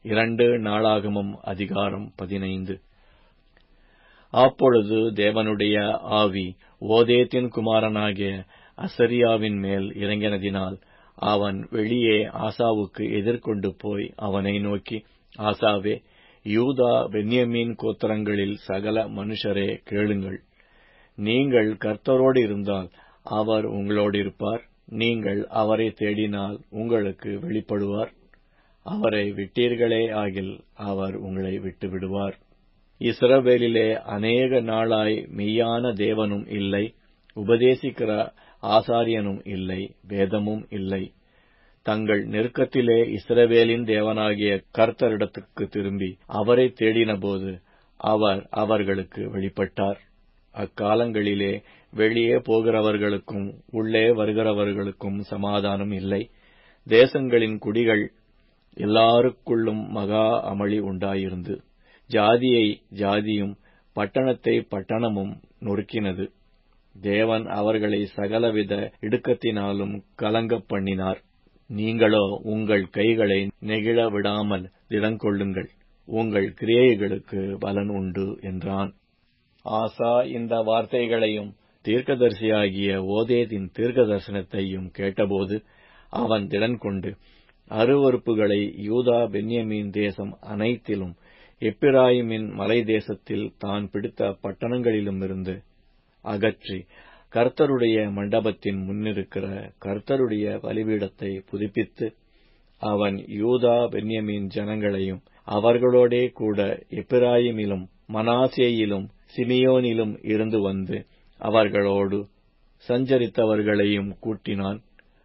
இரண்டு நாளாகமம் அதிகாரம் பதினைந்து அப்பொழுது தேவனுடைய ஆவி ஓதேத்தின் குமாரனாகிய அசரியாவின் மேல் இறங்கினதினால் அவன் வெளியே ஆசாவுக்கு எதிர்கொண்டு போய் அவனை நோக்கி ஆசாவே யூதா பென்யமீன் கோத்திரங்களில் சகல மனுஷரே கேளுங்கள் நீங்கள் கர்த்தரோடு இருந்தால் அவர் உங்களோடு இருப்பார் நீங்கள் அவரை தேடினால் உங்களுக்கு வெளிப்படுவார் அவரை விட்டீர்களே ஆகில் அவர் உங்களை விட்டு விடுவார் இஸ்ரவேலிலே அநேக நாளாய் மெய்யான தேவனும் இல்லை உபதேசிக்கிற ஆசாரியனும் இல்லை வேதமும் இல்லை தங்கள் நெருக்கத்திலே இஸ்ரவேலின் தேவனாகிய கர்த்தரிடத்துக்கு திரும்பி அவரை தேடினபோது அவர் அவர்களுக்கு வெளிப்பட்டார் அக்காலங்களிலே வெளியே போகிறவர்களுக்கும் உள்ளே வருகிறவர்களுக்கும் சமாதானம் இல்லை தேசங்களின் குடிகள் எல்லாருக்குள்ளும் மகா அமளி உண்டாயிருந்து ஜாதியை ஜாதியும் பட்டணத்தை பட்டணமும் நொறுக்கினது தேவன் அவர்களை சகலவித இடுக்கத்தினாலும் கலங்கப் பண்ணினார் நீங்களோ உங்கள் கைகளை நெகிழ விடாமல் திடங்கொள்ளுங்கள் உங்கள் கிரியைகளுக்கு பலன் உண்டு என்றான் ஆசா இந்த வார்த்தைகளையும் தீர்க்கதரிசியாகிய ஓதேதின் தீர்க்க தரிசனத்தையும் கேட்டபோது அவன் திடன் கொண்டு அருவறுப்புகளை யூதா பென்யமீன் தேசம் அனைத்திலும் எப்பிராயிமின் மலை தேசத்தில் தான் பிடித்த பட்டணங்களிலுமிருந்து அகற்றி கர்த்தருடைய மண்டபத்தின் முன்னிருக்கிற கர்த்தருடைய பலிபீடத்தை புதுப்பித்து அவன் யூதா பென்யமீன் ஜனங்களையும் அவர்களோடே கூட எப்பிராயிமிலும் மனாசேயிலும் சிமியோனிலும் இருந்து வந்து அவர்களோடு சஞ்சரித்தவர்களையும் கூட்டினான்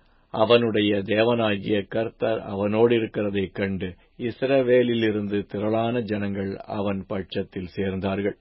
அவனுடைய தேவனாகிய கர்த்தர் அவனோடிருக்கிறதைக் கண்டு இஸ்ரவேலிலிருந்து திரளான ஜனங்கள் அவன் பட்சத்தில் சேர்ந்தார்கள்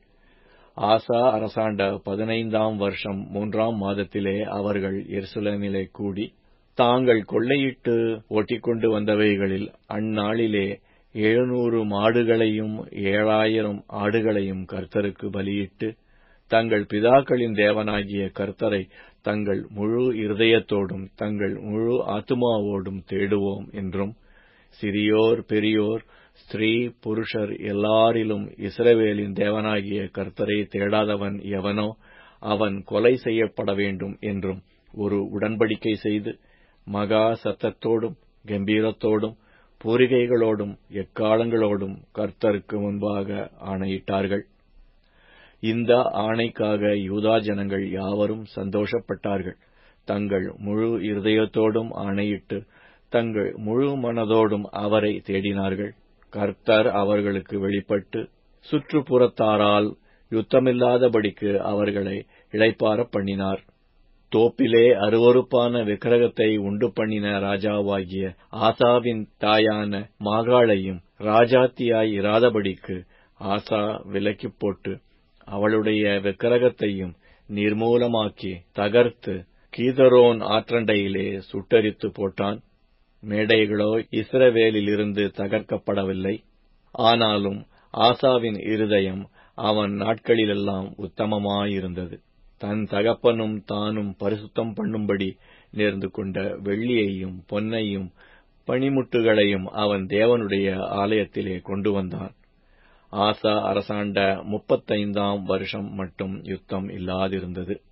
ஆசா அரசாண்ட பதினைந்தாம் வருஷம் மூன்றாம் மாதத்திலே அவர்கள் எருசலேமிலே கூடி தாங்கள் கொள்ளையிட்டு ஓட்டிக்கொண்டு வந்தவைகளில் அந்நாளிலே எழுநூறு மாடுகளையும் ஏழாயிரம் ஆடுகளையும் கர்த்தருக்கு பலியிட்டு தங்கள் பிதாக்களின் தேவனாகிய கர்த்தரை தங்கள் முழு இருதயத்தோடும் தங்கள் முழு ஆத்துமாவோடும் தேடுவோம் என்றும் சிறியோர் பெரியோர் ஸ்திரீ புருஷர் எல்லாரிலும் இஸ்ரவேலின் தேவனாகிய கர்த்தரை தேடாதவன் எவனோ அவன் கொலை செய்யப்பட வேண்டும் என்றும் ஒரு உடன்படிக்கை செய்து மகா சத்தத்தோடும் கம்பீரத்தோடும் பூரிகைகளோடும் எக்காலங்களோடும் கர்த்தருக்கு முன்பாக ஆணையிட்டார்கள் இந்த ஆணைக்காக யூதா ஜனங்கள் யாவரும் சந்தோஷப்பட்டார்கள் தங்கள் முழு இருதயத்தோடும் ஆணையிட்டு தங்கள் முழு மனதோடும் அவரை தேடினார்கள் கர்த்தர் அவர்களுக்கு வெளிப்பட்டு சுற்றுப்புறத்தாரால் யுத்தமில்லாதபடிக்கு அவர்களை இளைப்பார பண்ணினார் தோப்பிலே அருவறுப்பான விக்கிரகத்தை உண்டு பண்ணின ராஜாவாகிய ஆசாவின் தாயான மாகாளையும் ராஜாத்தியாய் இராதபடிக்கு ஆசா விலக்கிப் போட்டு அவளுடைய விக்கிரகத்தையும் நிர்மூலமாக்கி தகர்த்து கீதரோன் ஆற்றண்டையிலே சுட்டரித்து போட்டான் மேடைகளோ இஸ்ரவேலிலிருந்து தகர்க்கப்படவில்லை ஆனாலும் ஆசாவின் இருதயம் அவன் நாட்களிலெல்லாம் உத்தமமாயிருந்தது தன் தகப்பனும் தானும் பரிசுத்தம் பண்ணும்படி நேர்ந்து கொண்ட வெள்ளியையும் பொன்னையும் பனிமுட்டுகளையும் அவன் தேவனுடைய ஆலயத்திலே கொண்டு வந்தான் ஆசா அரசாண்ட முப்பத்தைந்தாம் வருஷம் மட்டும் யுத்தம் இல்லாதிருந்தது